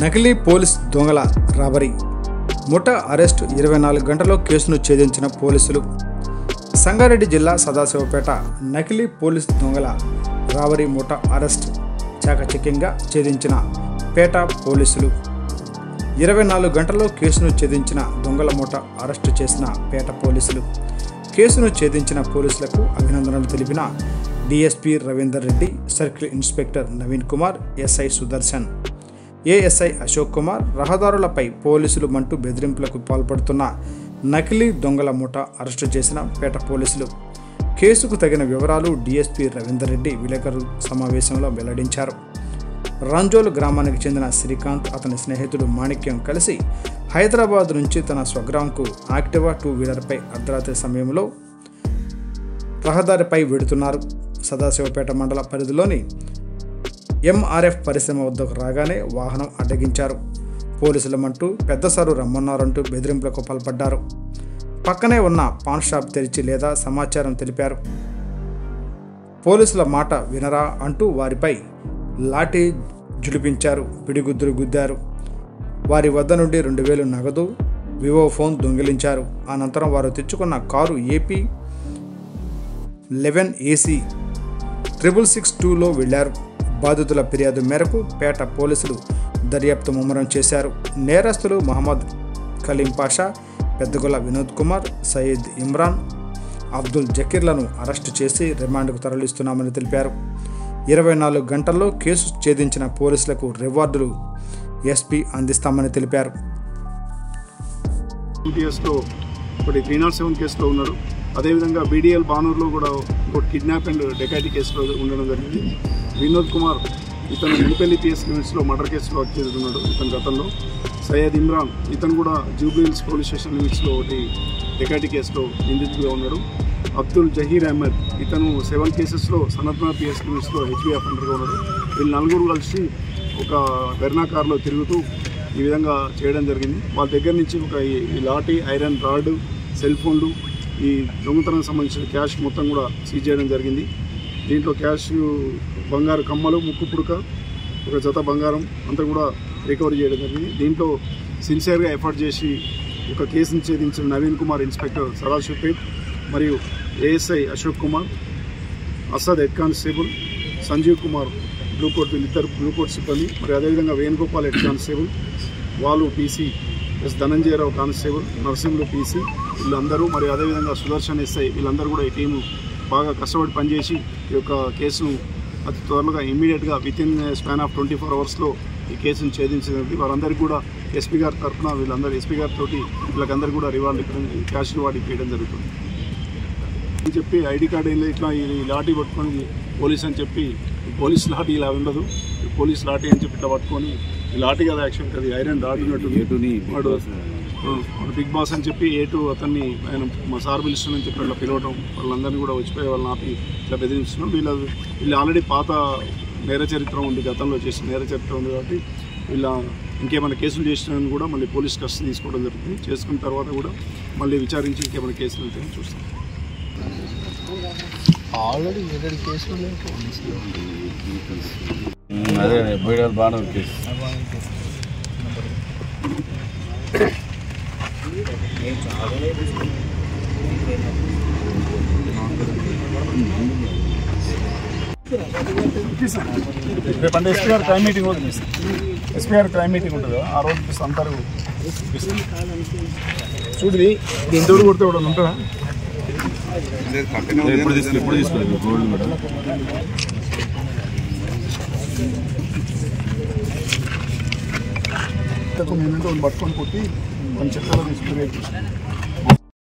నకిలీ పోలీస్ దొంగల రాబరీ ముఠా అరెస్టు ఇరవై నాలుగు గంటల్లో కేసును ఛేదించిన పోలీసులు సంగారెడ్డి జిల్లా సదాశివపేట నకిలీ పోలీస్ దొంగల రాబరీ ముఠా అరెస్ట్ చాకచక్యంగా ఛేదించిన పేట పోలీసులు ఇరవై నాలుగు గంటల్లో కేసును ఛేదించిన దొంగల మూట అరెస్టు చేసిన పేట పోలీసులు కేసును ఛేదించిన పోలీసులకు అభినందనలు తెలిపిన DSP Ravinder Reddy circle inspector Naveen Kumar SI Sudarshan ASI Ashok Kumar రహదారులపై పోలీసులు మంటూ బెదిరింపులకు పాల్పడుతున్న నకిలీ దొంగల మూట అరెస్టు చేసిన పేట పోలీసులు కేసుకు తగిన వివరాలు డిఎస్పి రవీందర్ రెడ్డి విలేకరుల సమావేశంలో వెల్లడించారు రంజోల్ గ్రామానికి చెందిన శ్రీకాంత్ అతని స్నేహితుడు మాణిక్యం కలిసి హైదరాబాద్ నుంచి తన స్వగ్రామంకు యాక్టివా టూ వీలర్పై అర్ధరాత్రి సమయంలో రహదారిపై వెడుతున్నారు సదాశివపేట మండల పరిధిలోని ఎంఆర్ఎఫ్ పరిశ్రమ వద్దకు రాగానే వాహనం అడ్డగించారు పోలీసులమంటూ పెద్దసారు రమ్మన్నారంటూ బెదిరింపులకు పాల్పడ్డారు పక్కనే ఉన్న పాన్ షాప్ తెరిచి లేదా సమాచారం తెలిపారు పోలీసుల మాట వినరా అంటూ వారిపై లాఠీ జుడిపించారు పిడిగుద్దులు గుద్దారు వారి వద్ద నుండి రెండు వేలు నగదు వివో ఫోన్ దొంగిలించారు అనంతరం వారు తెచ్చుకున్న car AP eleven AC triple six టూలో వెళ్లారు బాధితుల ఫిర్యాదు మేరకు పేట పోలీసులు దర్యాప్తు ముమ్మరం చేశారు నేరస్తులు మహమ్మద్ కలీం పాషా పెద్దగొల్ల వినోద్ కుమార్ సయీద్ ఇమ్రాన్ అబ్దుల్ జకీర్లను అరెస్టు చేసి రిమాండ్కు తరలిస్తున్నామని తెలిపారు ఇరవై నాలుగు గంటల్లో కేసు ఛేదించిన పోలీసులకు రివార్డులు ఎస్పీ అందిస్తామని తెలిపారు కేసులో ఒకటి త్రీ నాట్ సెవెన్ కేసులో ఉన్నారు అదేవిధంగా బీడీఎల్ బానూరులో కూడా ఒకటి కిడ్నాప్ అండ్ డెకాయిటీ కేసులో ఉండడం జరిగింది వినోద్ కుమార్ ఇతను మునిపల్లి పిఎస్ లిమిట్స్లో మర్డర్ కేసులో వర్క్ చేస్తున్నాడు ఇతని గతంలో సయ్యద్ ఇమ్రాన్ ఇతను కూడా జూబ్లీహిల్స్ పోలీస్ స్టేషన్ లిమిట్స్లో ఒకటి డెకాయిటీ కేసులో నిందితుడిగా ఉన్నాడు అబ్దుల్ జహీర్ అహ్మద్ ఇతను సెవెన్ కేసెస్లో సనత్నార్ పిఎస్ లిమిట్స్లో హెచ్బీ అఫెండర్గా ఉన్నాడు వీళ్ళు నలుగురు కలిసి ఒక వెర్నా కార్లో తిరుగుతూ ఈ విధంగా చేయడం జరిగింది వాళ్ళ దగ్గర నుంచి ఒక ఈ- ఈ లాఠీ ఐరన్ రాడ్ సెల్ ఫోన్లు ఈ దొంగతనం సంబంధించిన క్యాష్ మొత్తం కూడా సీజ్ చేయడం జరిగింది దీంట్లో క్యాష్ బంగారు కమ్మలు ముక్కు పుడక ఒక జత బంగారం అంతా కూడా రికవరీ చేయడం జరిగింది దీంట్లో సిన్సియర్గా ఎఫర్ట్ చేసి ఒక కేసును ఛేదించిన నవీన్ కుమార్ ఇన్స్పెక్టర్ సదాశివపేట్ మరియు ASI Ashok Kumar Asad head constable Sanjeev Kumar blue coat వీళ్ళిద్దరు బ్లూ కోట్ సిబ్బంది మరి అదేవిధంగా వేణుగోపాల్ హెడ్ కానిస్టేబుల్ వాళ్ళు PC S Dhananjayarao constable Narasimhulu PC వీళ్ళందరూ మరి అదేవిధంగా సుదర్శన్ ఎస్ఐ వీళ్ళందరూ కూడా ఈ టీము బాగా కష్టపడి పనిచేసి ఈ యొక్క కేసును అతి త్వరగా ఇమ్మీడియట్గా within span of twenty four అవర్స్లో ఈ కేసును ఛేదించినది వారందరికీ కూడా ఎస్పీ గారి తరఫున వీళ్ళందరూ ఎస్పీ గారితో వీళ్ళకందరికీ కూడా రివార్డు ఇవ్వడం క్యాష్ రివార్డు ఇవ్వడం జరుగుతుంది అని చెప్పి ఐడి కార్డు ఏం లేదు, ఇట్లా ఈ లాఠీ పట్టుకొని పోలీస్ అని చెప్పి ఈ పోలీస్ లాఠీ ఇలా ఉండదు ఈ పోలీస్ లాఠీ అని చెప్పి ఇట్లా పట్టుకొని ఈ లాఠీ కదా యాక్షన్ అది ఐరన్ రాడ్ ఉన్నట్టు వాడు ఆ, వాడు బిగ్ బాస్ అని చెప్పి ఏ టూ అతన్ని ఆయన మా సార్ పిలుస్తుందని చెప్పి అట్లా పిలవడం వాళ్ళందరినీ కూడా వచ్చిపోయి వాళ్ళని ఆపి ఇట్లా బెదిరిస్తున్నాం వీళ్ళ వీళ్ళు ఆల్రెడీ పాత నేర చరిత్ర ఉంది గతంలో చేసిన నేర చరిత్ర ఉంది కాబట్టి వీళ్ళ ఇంకేమైనా కేసులు చేసినా కూడా మళ్ళీ పోలీస్ కస్టడీ తీసుకోవడం జరుగుతుంది చేసుకున్న తర్వాత కూడా మళ్ళీ విచారించి ఇంకేమైనా కేసులు అయితే చూస్తాం ఆల్రెడీ ఏడేడు కేసులు లేవు పోలీసులు అదే బీడల్ బాగా కేసు రేపు అంటే ఎస్పీ గారు క్రైమ్ మీటింగ్ కూడా ఎస్పీ గారు క్రైమ్ మీటింగ్ ఉంటుంది కదా, ఆ రోజు చూపిస్తే అందరూ చూడు దీంతో కొడితే కూడా ఉంటుందా ఎప్పుడు తీసుకుని ఎప్పుడు తీసుకోలేదు గోల్డ్ మెడల్ నేనంటే వాళ్ళు పట్టుకొని కొట్టి కొంచెం చెక్కలో తీసుకుని